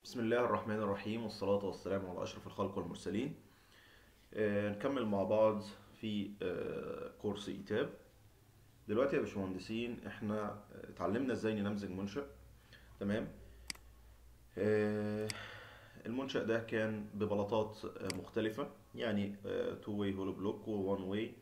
بسم الله الرحمن الرحيم والصلاة والسلام على أشرف الخلق والمرسلين آه، نكمل مع بعض في آه، كورس إيتاب دلوقتي يا باشمهندسين احنا آه، اتعلمنا ازاي ننمذج منشأ تمام آه، المنشأ ده كان ببلاطات آه، مختلفة يعني تو واي هولو بلوك وون واي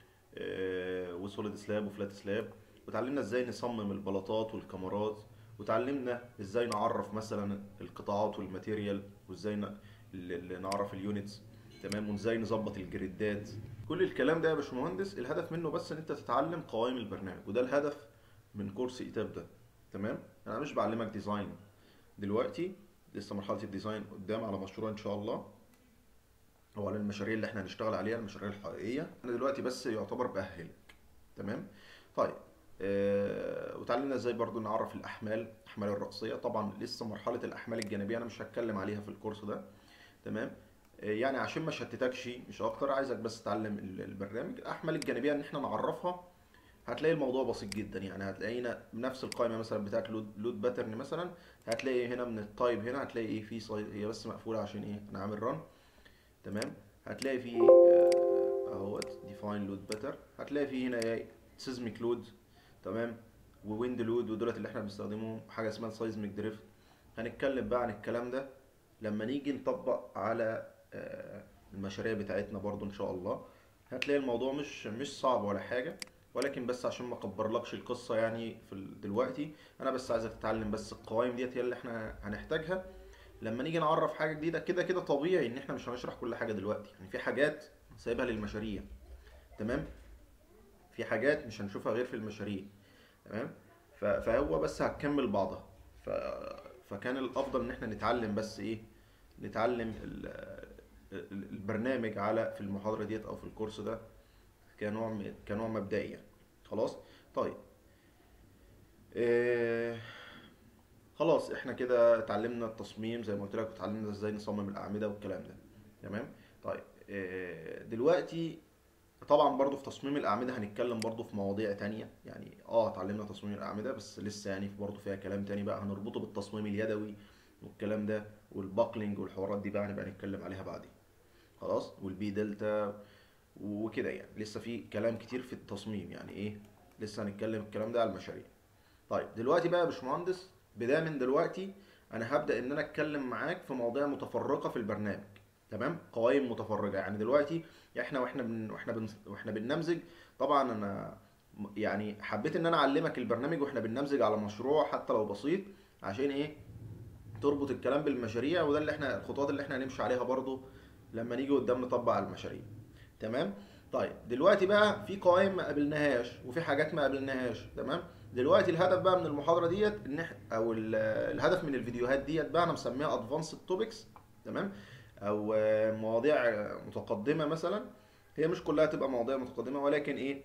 وسوليد سلاب وفلات سلاب وتعلمنا ازاي نصمم البلاطات والكاميرات وتعلمنا ازاي نعرف مثلا القطاعات والماتيريال وازاي ن- ال- ال- نعرف اليونتس تمام وازاي نظبط الجريدات كل الكلام ده يا باشمهندس الهدف منه بس ان انت تتعلم قوائم البرنامج وده الهدف من كورس ايتاب ده تمام انا مش بعلمك ديزاين دلوقتي لسه مرحله الديزاين قدام على مشروع ان شاء الله او على المشاريع اللي احنا هنشتغل عليها المشاريع الحقيقيه انا دلوقتي بس يعتبر باهلك تمام طيب آه وتعلمنا ازاي برضو نعرف الاحمال الاحمال الرأسيه طبعا لسه مرحله الاحمال الجانبيه انا مش هتكلم عليها في الكورس ده تمام آه يعني عشان ما شتتكش مش اكتر عايزك بس تتعلم ال- البرنامج الاحمال الجانبيه ان احنا نعرفها هتلاقي الموضوع بسيط جدا يعني هتلاقينا بنفس القائمه مثلا بتاعت لود لود باترن مثلا هتلاقي هنا من التايب هنا هتلاقي ايه في سايز هي بس مقفوله عشان ايه انا عامل ران تمام هتلاقي في آه، اهوت ديفاين لود باتر هتلاقي في هنا ايه سيزميك لود تمام وويند لود ودولت اللي احنا بنستخدمهم حاجه اسمها سايزميك دريفت هنتكلم بقى عن الكلام ده لما نيجي نطبق على آه، المشاريع بتاعتنا برضو ان شاء الله هتلاقي الموضوع مش مش صعب ولا حاجه ولكن بس عشان ما اكبرلكش القصه يعني في ال- دلوقتي انا بس عايزك تتعلم بس القوائم ديت هي اللي احنا هنحتاجها لما نيجي نعرف حاجه جديده كده كده طبيعي ان احنا مش هنشرح كل حاجه دلوقتي يعني في حاجات سايبها للمشاريع تمام في حاجات مش هنشوفها غير في المشاريع تمام ف- فهو بس هتكمل بعضها ف... فكان الافضل ان احنا نتعلم بس ايه نتعلم ال... ال- البرنامج على في المحاضره ديت او في الكورس ده كنوع م- كنوع مبدئي يعني خلاص طيب إيه... خلاص احنا كده اتعلمنا التصميم زي ما قلت لك اتعلمنا ازاي نصمم الاعمده والكلام ده تمام طيب إيه... دلوقتي طبعا برضو في تصميم الاعمده هنتكلم برضو في مواضيع تانية يعني اه اتعلمنا تصميم الاعمده بس لسه يعني برضو فيها كلام تاني بقى هنربطه بالتصميم اليدوي والكلام ده والباكلينج والحوارات دي بقى هنبقى نتكلم عليها بعدين خلاص والبي دلتا وكده يعني لسه في كلام كتير في التصميم يعني ايه لسه هنتكلم الكلام ده على المشاريع طيب دلوقتي بقى يا باشمهندس بداية من دلوقتي انا هبدأ ان انا اتكلم معاك في مواضيع متفرقة في البرنامج تمام قوائم متفرجة يعني دلوقتي احنا واحنا بن واحنا بن واحنا بننمذج طبعا انا م- يعني حبيت ان انا اعلمك البرنامج واحنا بننمذج على مشروع حتى لو بسيط عشان ايه تربط الكلام بالمشاريع وده اللي احنا الخطوات اللي احنا هنمشي عليها برضو لما نيجي قدام نطبق على المشاريع تمام طيب دلوقتي بقى في قوائم ما قابلناهاش وفي حاجات ما قابلناهاش تمام دلوقتي الهدف بقى من المحاضره ديت ان احنا او ال- الهدف من الفيديوهات ديت بقى انا مسميها ادفانسد توبكس تمام او آه، مواضيع آه، متقدمه مثلا هي مش كلها تبقى مواضيع متقدمه ولكن ايه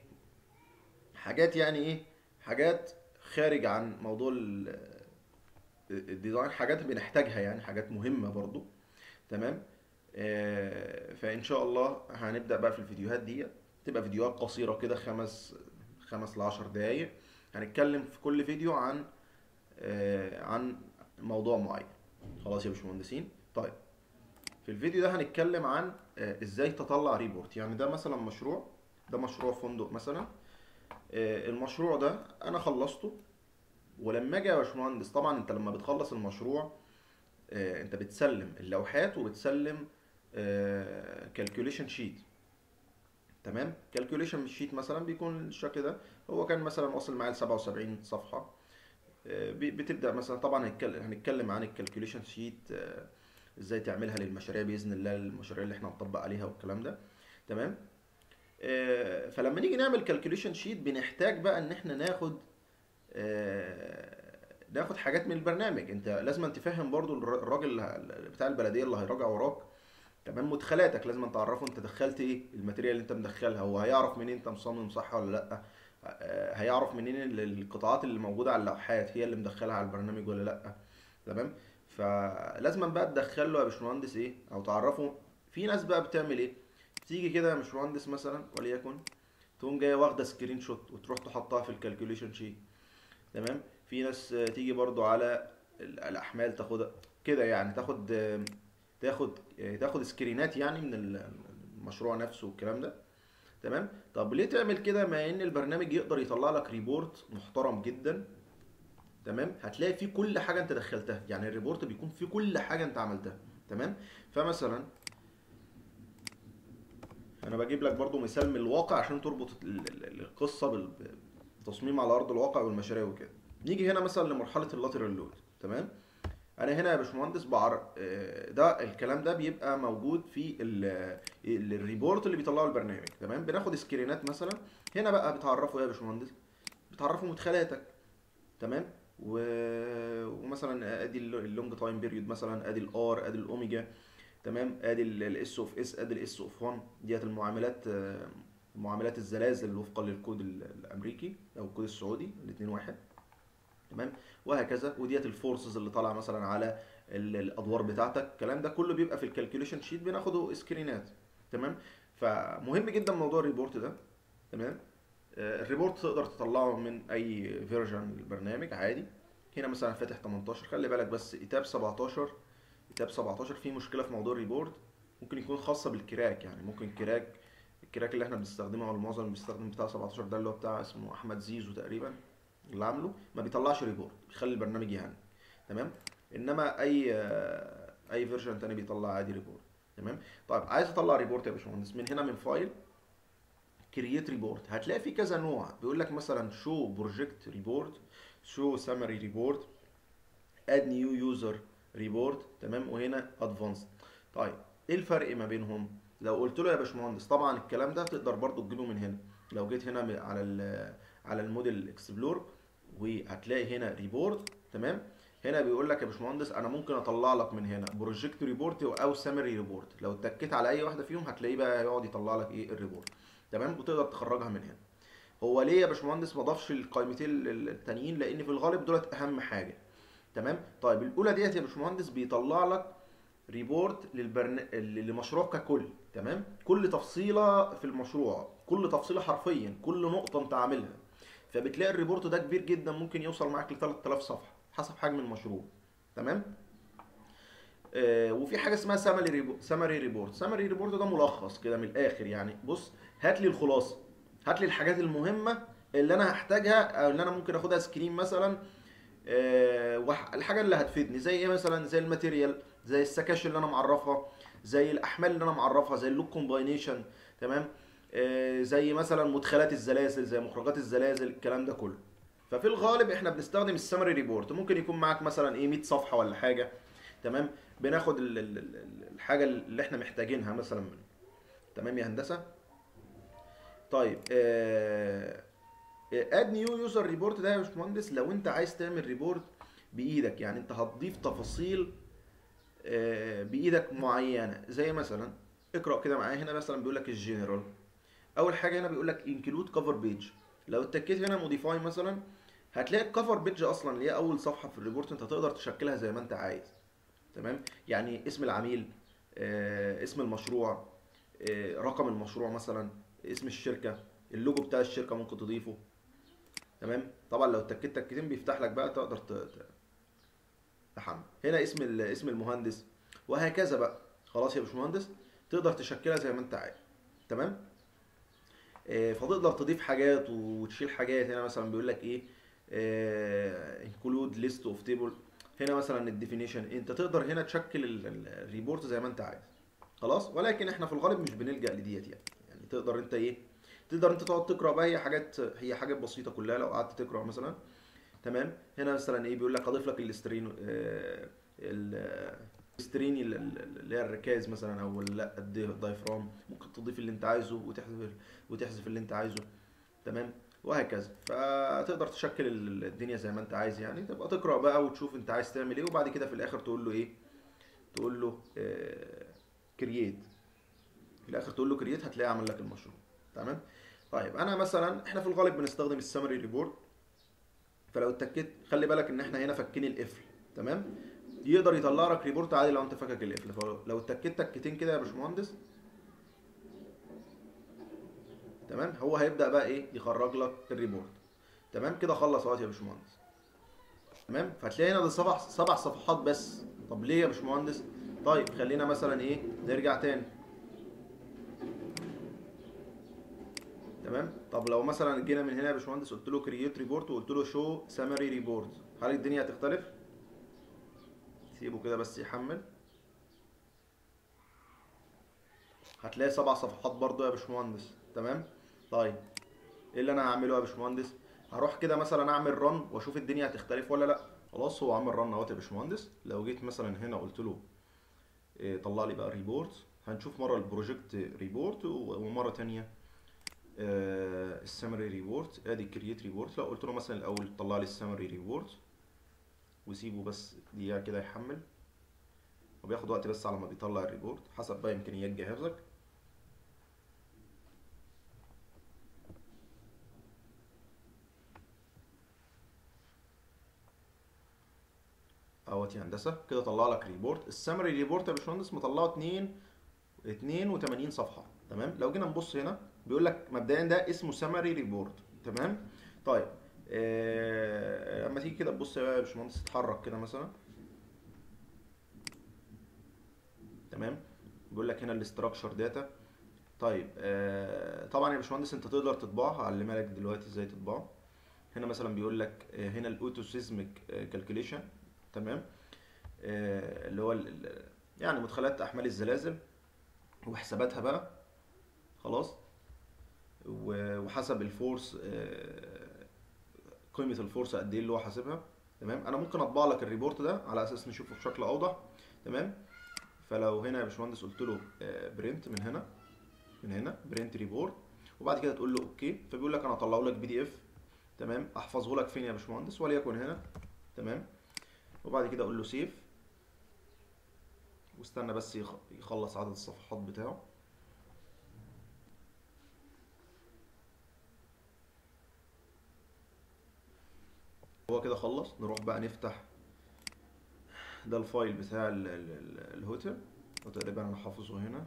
حاجات يعني ايه حاجات خارج عن موضوع ال- الديزاين حاجات بنحتاجها يعني حاجات مهمه برضو تمام آه، فان شاء الله هنبدا بقى في الفيديوهات دي تبقى فيديوهات قصيره كده خمس خمس لعشر دقايق هنتكلم في كل فيديو عن آه، عن موضوع معين خلاص يا باشمهندسين طيب في الفيديو ده هنتكلم عن آه، ازاي تطلع ريبورت يعني ده مثلا مشروع ده مشروع فندق مثلا آه، المشروع ده انا خلصته ولما اجي يا باشمهندس طبعا انت لما بتخلص المشروع آه، انت بتسلم اللوحات وبتسلم كالكوليشن شيت تمام كالكوليشن شيت مثلا بيكون الشكل ده هو كان مثلا واصل معايا ل 77 صفحه آه، ب- بتبدا مثلا طبعا هنتكلم هنتكلم عن الكالكوليشن شيت ازاي تعملها للمشاريع باذن الله المشاريع اللي احنا هنطبق عليها والكلام ده تمام آه، فلما نيجي نعمل كالكوليشن شيت بنحتاج بقى ان احنا ناخد آه، ناخد حاجات من البرنامج انت لازم تفهم برضو الر- الراجل اللي- بتاع البلديه اللي هيراجع وراك تمام مدخلاتك لازم تعرفه انت دخلت ايه الماتيريال اللي انت مدخلها هو هيعرف منين انت مصمم صح ولا لا آه، هيعرف منين ال- القطاعات اللي موجوده على اللوحات هي اللي مدخلها على البرنامج ولا لا تمام فلازم بقى تدخل له يا باشمهندس ايه او تعرفه في ناس بقى بتعمل ايه تيجي كده يا باشمهندس مثلا وليكن تقوم جايه واخده سكرين شوت وتروح تحطها في الكالكوليشن شيت تمام في ناس آه، تيجي برضو على ال- الاحمال تاخدها كده يعني تاخد آه، تاخد آه، تاخد سكرينات يعني من ال- المشروع نفسه والكلام ده تمام طب ليه تعمل كده مع ان البرنامج يقدر يطلع لك ريبورت محترم جدا تمام هتلاقي فيه كل حاجه انت دخلتها يعني الريبورت بيكون فيه كل حاجه انت عملتها تمام فمثلا انا بجيب لك برضو مثال من الواقع عشان تربط ال- ال- القصه بالتصميم على ارض الواقع والمشاريع وكده نيجي هنا مثلا لمرحله اللاترال لود تمام انا هنا يا باشمهندس بعر آه، ده الكلام ده بيبقى موجود في ال- ال- الريبورت اللي بيطلعه البرنامج تمام بناخد سكرينات مثلا هنا بقى بتعرفه ايه يا باشمهندس بتعرفه مدخلاتك تمام و... ومثلا ادي ال- اللونج تايم بيريود مثلا ادي الار ادي الاوميجا تمام ادي الاس اوف اس ادي الاس اوف 1 ديت المعاملات آه، معاملات الزلازل وفقا للكود ال- الامريكي او الكود السعودي الاثنين واحد تمام وهكذا وديت الفورسز اللي طالعه مثلا على ال- الادوار بتاعتك الكلام ده كله بيبقى في الكالكوليشن شيت بناخده سكرينات تمام فمهم جدا موضوع الريبورت ده تمام آه، الريبورت تقدر تطلعه من اي فيرجن البرنامج عادي هنا مثلا فاتح 18 خلي بالك بس ايتاب 17 ايتاب 17 فيه مشكله في موضوع الريبورت ممكن يكون خاصه بالكراك يعني ممكن كراك الكراك اللي احنا بنستخدمه او المعظم بيستخدم بتاع 17 ده اللي هو بتاع اسمه احمد زيزو تقريبا اللي عامله ما بيطلعش ريبورت بيخلي البرنامج يهنج تمام انما اي آه، اي فيرجن تاني بيطلع عادي ريبورت تمام طيب عايز اطلع ريبورت يا باشمهندس من هنا من فايل كرييت ريبورت هتلاقي في كذا نوع بيقول لك مثلا شو بروجكت ريبورت شو سمري ريبورت اد نيو يوزر ريبورت تمام وهنا ادفانس طيب ايه الفرق ما بينهم لو قلت له يا باشمهندس طبعا الكلام ده تقدر برضو تجيبه من هنا لو جيت هنا من- على ال على الموديل اكسبلور وهتلاقي هنا ريبورت تمام هنا بيقول لك يا باشمهندس انا ممكن اطلع لك من هنا بروجكت ريبورت او سمري ريبورت لو اتكيت على اي واحده فيهم هتلاقيه بقى يقعد يطلع لك ايه الريبورت تمام وتقدر تخرجها من هنا هو ليه يا باشمهندس ما ضافش القائمتين ال- التانيين لان في الغالب دولت اهم حاجه تمام طيب الاولى ديت يا باشمهندس بيطلع لك ريبورت للبرن... لمشروع ككل تمام كل تفصيله في المشروع كل تفصيله حرفيا كل نقطه انت عاملها فبتلاقي الريبورت ده كبير جدا ممكن يوصل معاك ل 3000 صفحه حسب حجم المشروع تمام آه وفي حاجه اسمها سمري ريبورت سمري ريبورت سمري ريبورت ده ملخص كده من الاخر يعني بص هات لي الخلاصه هات لي الحاجات المهمه اللي انا هحتاجها او اللي انا ممكن اخدها سكرين مثلا آه، وح- الحاجه اللي هتفيدني زي ايه مثلا زي الماتيريال زي السكاش اللي انا معرفها زي الاحمال اللي انا معرفها زي اللوك كومباينيشن تمام آه، زي مثلا مدخلات الزلازل زي مخرجات الزلازل الكلام ده كله ففي الغالب احنا بنستخدم السمري ريبورت ممكن يكون معاك مثلا ايه 100 صفحه ولا حاجه تمام بناخد ال- ال- ال- الحاجه اللي احنا محتاجينها مثلا منه تمام يا هندسه طيب اد نيو يوزر ريبورت ده يا باشمهندس لو انت عايز تعمل ريبورت بايدك يعني انت هتضيف تفاصيل آه، بايدك معينه زي مثلا اقرا كده معايا هنا مثلا بيقول لك الجنرال اول حاجه هنا بيقول لك انكلود كفر بيج لو اتكيت هنا موديفاي مثلا هتلاقي الكفر بيج اصلا اللي هي اول صفحه في الريبورت انت تقدر تشكلها زي ما انت عايز تمام يعني اسم العميل آه، اسم المشروع آه، رقم المشروع مثلا اسم الشركه اللوجو بتاع الشركه ممكن تضيفه تمام طبعا لو اتكيت تكتين بيفتح لك بقى تقدر ت- ت- تحمل هنا اسم ال- اسم المهندس وهكذا بقى خلاص يا باشمهندس تقدر تشكلها زي ما انت عايز تمام آه، فتقدر تضيف حاجات وتشيل حاجات هنا مثلا بيقول لك ايه انكلود ليست اوف تيبل هنا مثلا الديفينيشن انت تقدر هنا تشكل ال- ال- الريبورت زي ما انت عايز خلاص ولكن احنا في الغالب مش بنلجأ لديت يعني يعني تقدر انت ايه تقدر انت تقعد تقرا بقى هي حاجات هي حاجات بسيطه كلها لو قعدت تقرا مثلا تمام هنا مثلا ايه بيقول لك اضيف لك الاسترين آه، ال- الاسترين ال- ال- اللي هي الركاز مثلا او لا الدايفرام ممكن تضيف اللي انت عايزه وتحذف وتحذف اللي انت عايزه تمام وهكذا فتقدر تشكل ال- الدنيا زي ما انت عايز يعني تبقى تقرا بقى وتشوف انت عايز تعمل ايه وبعد كده في الاخر تقول له ايه تقول له كرييت في الاخر تقول له كرييت هتلاقيه عمل لك المشروع تمام طيب انا مثلا احنا في الغالب بنستخدم السمري ريبورت فلو اتكيت خلي بالك ان احنا هنا فكين القفل تمام يقدر يطلع لك ريبورت عادي لو انت فكك القفل فلو اتكيت تكتين كده يا باشمهندس تمام هو هيبدا بقى ايه يخرج لك الريبورت تمام كده خلص اهوت يا باشمهندس تمام فهتلاقي هنا ده سبع سبع صفحات بس طب ليه يا باشمهندس طيب خلينا مثلا ايه نرجع تاني تمام طب لو مثلا جينا من هنا يا باشمهندس قلت له كرييت ريبورت وقلت له شو سامري ريبورت هل الدنيا هتختلف سيبه كده بس يحمل هتلاقي سبع صفحات برضو يا باشمهندس تمام طيب ايه اللي انا هعمله يا باشمهندس هروح كده مثلا اعمل رن واشوف الدنيا هتختلف ولا لا خلاص هو عمل رن اهوت يا باشمهندس لو جيت مثلا هنا قلت له إيه طلع لي بقى ريبورت هنشوف مره البروجكت ريبورت ومره تانية آه السمري ريبورت ادي كرييت ريبورت لو قلت له مثلا الاول طلع لي السمري ريبورت وسيبه بس دقيقه كده يحمل وبياخد وقت بس على ما بيطلع الريبورت حسب بقى امكانيات جهازك اهوت يا هندسه كده طلع لك ريبورت السمري ريبورت يا باشمهندس مطلعه 2 82 صفحه تمام لو جينا نبص هنا بيقول لك مبدئيا ده اسمه سمري ريبورت تمام طيب آه، اما تيجي كده تبص يا باشمهندس تتحرك كده مثلا تمام بيقول لك هنا الاستراكشر داتا طيب آه، طبعا يا باشمهندس انت تقدر تطبعها هعلمها لك دلوقتي ازاي تطبعه هنا مثلا بيقول لك آه، هنا الاوتو سيزميك كالكوليشن تمام آه، اللي هو ال- ال- يعني مدخلات احمال الزلازل وحساباتها بقى خلاص و- وحسب الفورس آه، قيمة الفورس قد ايه اللي هو حاسبها تمام انا ممكن اطبع لك الريبورت ده على اساس نشوفه بشكل اوضح تمام فلو هنا يا باشمهندس قلت له برنت من هنا من هنا برنت ريبورت وبعد كده تقول له اوكي فبيقول لك انا هطلعه لك بي دي اف تمام احفظه لك فين يا باشمهندس وليكن هنا تمام وبعد كده اقول له سيف واستنى بس يخ- يخلص عدد الصفحات بتاعه هو كده خلص نروح بقى نفتح ده الفايل بتاع ال- ال- ال- الهوتل وتقريبا انا حافظه هنا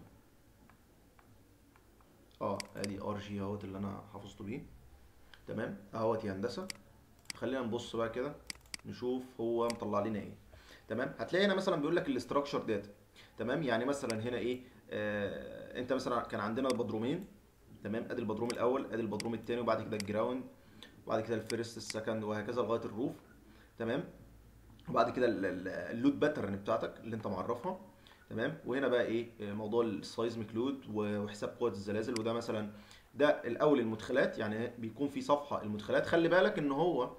اه ادي ار جي اهوت اللي انا حافظته بيه تمام اهوت يا هندسه خلينا نبص بقى كده نشوف هو مطلع لنا ايه تمام هتلاقي هنا مثلا بيقول لك الاستراكشر داتا تمام يعني مثلا هنا ايه آه انت مثلا كان عندنا البدرومين تمام ادي البدروم الاول ادي البدروم الثاني وبعد كده الجراوند وبعد كده الفيرست السكند وهكذا لغايه الروف تمام وبعد كده ال- ال- اللود باترن بتاعتك اللي انت معرفها تمام وهنا بقى ايه آه، موضوع السايزميك لود وحساب قوه الزلازل وده مثلا ده الاول المدخلات يعني بيكون في صفحه المدخلات خلي بالك ان هو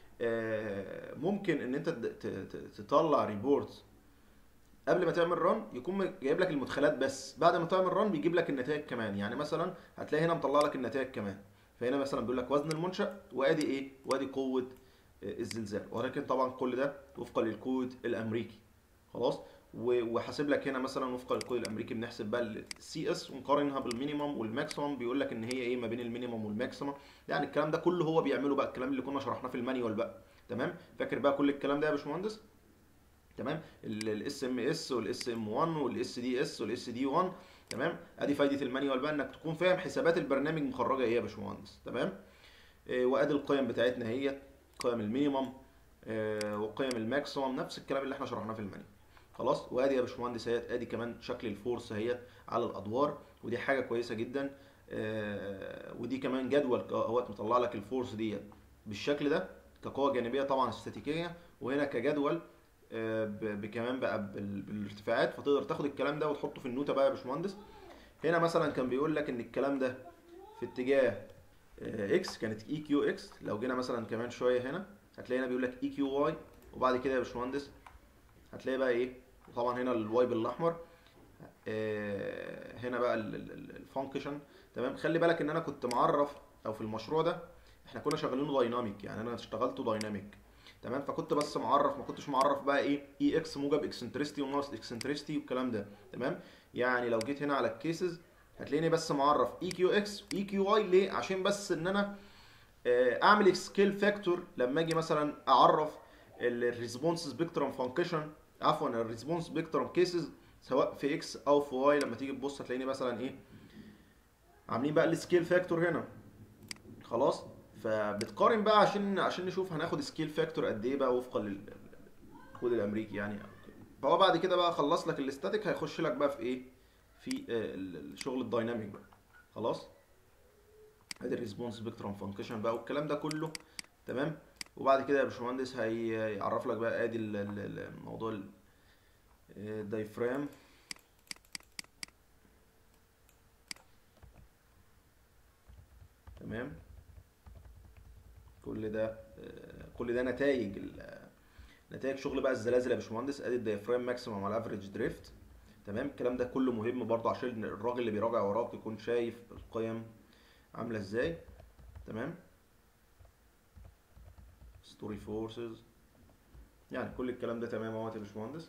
آه، ممكن ان انت تد- ت- ت- تطلع ريبورت قبل ما تعمل ران يكون جايب لك المدخلات بس بعد ما تعمل ران بيجيب لك النتائج كمان يعني مثلا هتلاقي هنا مطلع لك النتائج كمان فهنا مثلا بيقول لك وزن المنشأ وادي ايه وادي قوة آه، الزلزال ولكن طبعا كل ده وفقا للكود الامريكي خلاص و- وحاسب لك هنا مثلا وفقا للكود الامريكي بنحسب بقى السي اس ونقارنها بالمينيمم والماكسيمم بيقول لك ان هي ايه ما بين المينيمم والماكسيمم يعني الكلام ده كله هو بيعمله بقى الكلام اللي كنا شرحناه في المانيوال بقى تمام فاكر بقى كل الكلام ده يا باشمهندس تمام الاس ام اس والاس ام 1 والاس دي اس والاس دي 1 تمام ادي فايده المانيوال بقى انك تكون فاهم حسابات البرنامج مخرجه ايه يا باشمهندس تمام إيه وادي القيم بتاعتنا هي قيم المينيمم إيه وقيم الماكسيمم نفس الكلام اللي احنا شرحناه في المانيوال خلاص وادي يا باشمهندس اهيت ادي كمان شكل الفورس اهيت على الادوار ودي حاجه كويسه جدا آه، ودي كمان جدول اهوت مطلع لك الفورس ديت بالشكل ده كقوه جانبيه طبعا استاتيكيه وهنا كجدول آه، ب- بكمان بقى بال- بالارتفاعات فتقدر تاخد الكلام ده وتحطه في النوتة بقى يا باشمهندس هنا مثلا كان بيقول لك ان الكلام ده في اتجاه اكس كانت اي كيو اكس لو جينا مثلا كمان شويه هنا هتلاقي هنا بيقول لك اي كيو واي وبعد كده يا باشمهندس هتلاقي بقى ايه طبعا هنا الواي بالاحمر آه، هنا بقى الفانكشن تمام خلي بالك ان انا كنت معرف او في المشروع ده احنا كنا شغالينه دايناميك يعني انا اشتغلته دايناميك تمام فكنت بس معرف ما كنتش معرف بقى ايه اي اكس موجب اكسنترستي وناقص اكسنترستي والكلام ده تمام يعني لو جيت هنا على الكيسز هتلاقيني بس معرف اي كيو اكس اي كيو واي ليه عشان بس ان انا آه، اعمل سكيل فاكتور لما اجي مثلا اعرف الريسبونس سبيكترم فانكشن عفوا الريسبونس سبيكترم كيسز سواء في اكس او في واي لما تيجي تبص هتلاقيني مثلا ايه عاملين بقى السكيل فاكتور هنا خلاص فبتقارن بقى عشان عشان نشوف هناخد سكيل فاكتور قد ايه بقى وفقا للكود الامريكي يعني أو كده. فهو بعد كده بقى خلص لك الاستاتيك هيخش لك بقى في ايه في آه، ال- الشغل الدايناميك بقى خلاص ادي الريسبونس سبيكترم فانكشن بقى والكلام ده كله تمام وبعد كده يا باشمهندس هيعرف لك بقى ادي ال- ال- ال- الموضوع الدايفرام تمام كل ده آه، كل ده نتائج ال- نتائج شغل بقى الزلازل يا باشمهندس ادي الدايفرام ماكسيمم على افريج دريفت تمام الكلام ده كله مهم برضه عشان الراجل اللي بيراجع وراك يكون شايف القيم عامله ازاي تمام ستوري فورسز يعني كل الكلام ده تمام اهوت يا باشمهندس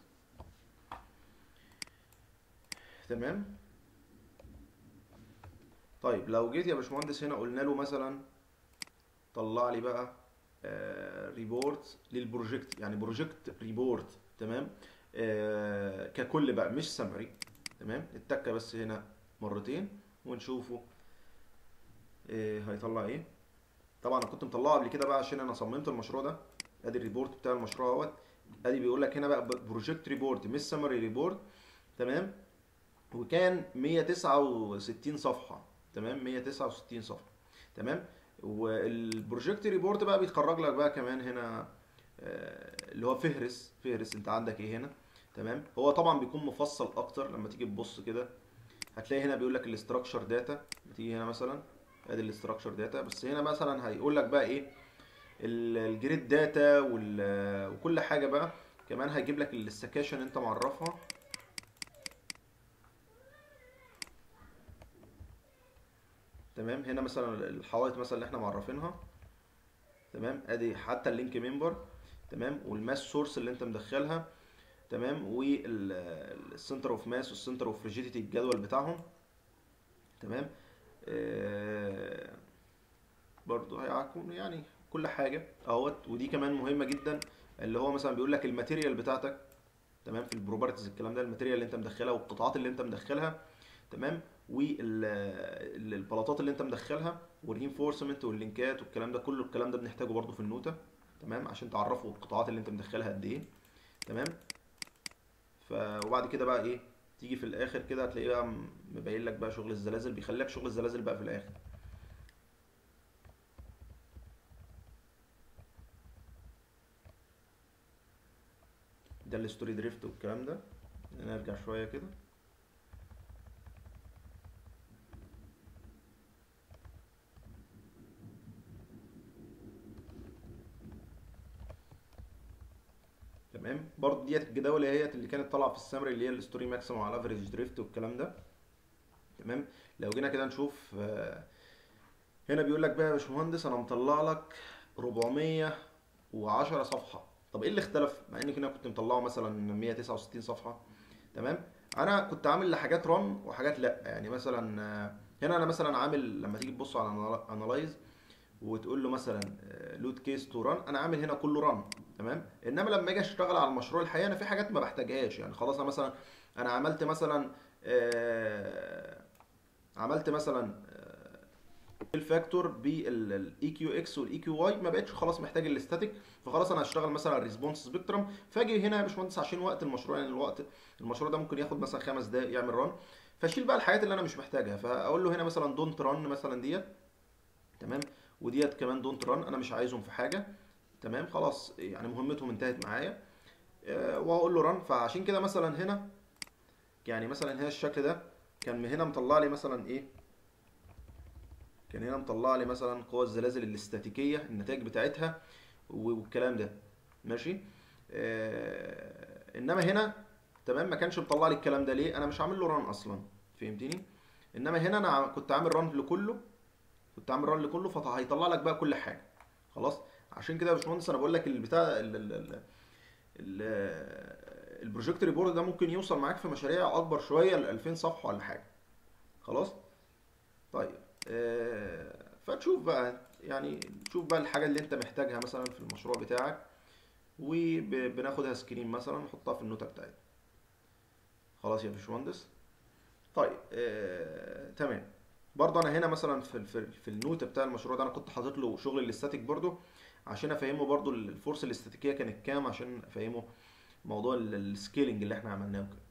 تمام طيب لو جيت يا باشمهندس هنا قلنا له مثلا طلع لي بقى ريبورت للبروجكت يعني بروجكت ريبورت تمام آه ككل بقى مش سمري تمام التكه بس هنا مرتين ونشوفه آه هيطلع ايه طبعا انا كنت مطلعه قبل كده بقى عشان انا صممت المشروع ده ادي الريبورت بتاع المشروع اهوت ادي بيقول لك هنا بقى بروجكت ريبورت مش سمري ريبورت تمام وكان 169 صفحه تمام 169 صفحه تمام والبروجكت ريبورت بقى بيتخرج لك بقى كمان هنا آه، اللي هو فهرس فهرس انت عندك ايه هنا تمام هو طبعا بيكون مفصل اكتر لما تيجي تبص كده هتلاقي هنا بيقول لك الاستراكشر داتا بتيجي هنا مثلا ادي الاستراكشر داتا بس هنا مثلا هيقول لك بقى ايه ال- الجريد داتا وال- وكل حاجه بقى كمان هيجيب لك السكاشن انت معرفها تمام هنا مثلا الحوائط مثلا اللي احنا معرفينها تمام ادي حتى اللينك ممبر تمام والماس سورس اللي انت مدخلها تمام والسنتر اوف ماس والسنتر اوف ريجيديتي الجدول بتاعهم تمام آه برضو هيكون يعني كل حاجه اهوت ودي كمان مهمه جدا اللي هو مثلا بيقول لك الماتيريال بتاعتك تمام في البروبرتيز الكلام ده الماتيريال اللي انت مدخلها والقطاعات اللي انت مدخلها تمام والبلاطات اللي انت مدخلها والرينفورسمنت واللينكات والكلام ده كله الكلام ده بنحتاجه برضو في النوتة تمام عشان تعرفوا القطاعات اللي انت مدخلها قد ايه تمام ف وبعد كده بقى ايه تيجي في الاخر كده هتلاقيه بقى م- مبين لك بقى شغل الزلازل بيخلي لك شغل الزلازل بقى في الاخر ده الستوري دريفت والكلام ده نرجع شويه كده تمام برضه ديت الجداول هي اللي كانت طالعه في السمري اللي هي الستوري ماكسيمم على افريج دريفت والكلام ده تمام لو جينا كده نشوف آه، هنا بيقول لك بقى يا باشمهندس انا مطلع لك 410 صفحه طب ايه اللي اختلف مع اني كنا كنت مطلعه مثلا 169 صفحه تمام انا كنت عامل لحاجات رن وحاجات لا يعني مثلا آه، هنا انا مثلا عامل لما تيجي تبص على انالايز وتقول له مثلا لود كيس تو ران انا عامل هنا كله ران تمام انما لما اجي اشتغل على المشروع الحقيقه انا في حاجات ما بحتاجهاش يعني خلاص انا مثلا انا عملت مثلا آه، عملت مثلا الفاكتور بالاي كيو اكس والاي كيو واي ما بقتش خلاص محتاج الاستاتيك فخلاص انا هشتغل مثلا على الريسبونس سبيكترم فاجي هنا يا باشمهندس عشان وقت المشروع يعني الوقت المشروع ده ممكن ياخد مثلا خمس دقائق يعمل ران فاشيل بقى الحاجات اللي انا مش محتاجها فاقول له هنا مثلا دونت ران مثلا ديت تمام وديت كمان دونت ران انا مش عايزهم في حاجه تمام خلاص يعني مهمتهم انتهت معايا آه، وهقول له ران فعشان كده مثلا هنا يعني مثلا هنا الشكل ده كان من هنا مطلع لي مثلا ايه كان هنا مطلع لي مثلا قوى الزلازل الاستاتيكيه النتائج بتاعتها والكلام ده ماشي آه انما هنا تمام ما كانش مطلع لي الكلام ده ليه انا مش عامل له ران اصلا فهمتني انما هنا انا عم- كنت عامل ران لكله كنت عامل ران لكله فهيطلع لك بقى كل حاجه خلاص عشان كده يا باشمهندس انا بقول لك البتاع ال- ال- ال- ال- البروجكت ريبورت ده ممكن يوصل معاك في مشاريع اكبر شويه ل 2000 صفحه ولا حاجه خلاص طيب آه، فتشوف بقى يعني تشوف بقى الحاجه اللي انت محتاجها مثلا في المشروع بتاعك وبناخدها سكرين مثلا نحطها في النوتة بتاعتنا خلاص يا باشمهندس طيب آه، تمام برضه انا هنا مثلا في في في النوتة بتاع المشروع ده انا كنت حاطط له شغل الاستاتيك برضه عشان افهمه برضه الفورس الاستاتيكيه كانت كام عشان افهمه موضوع السكيلنج اللي احنا عملناه وكده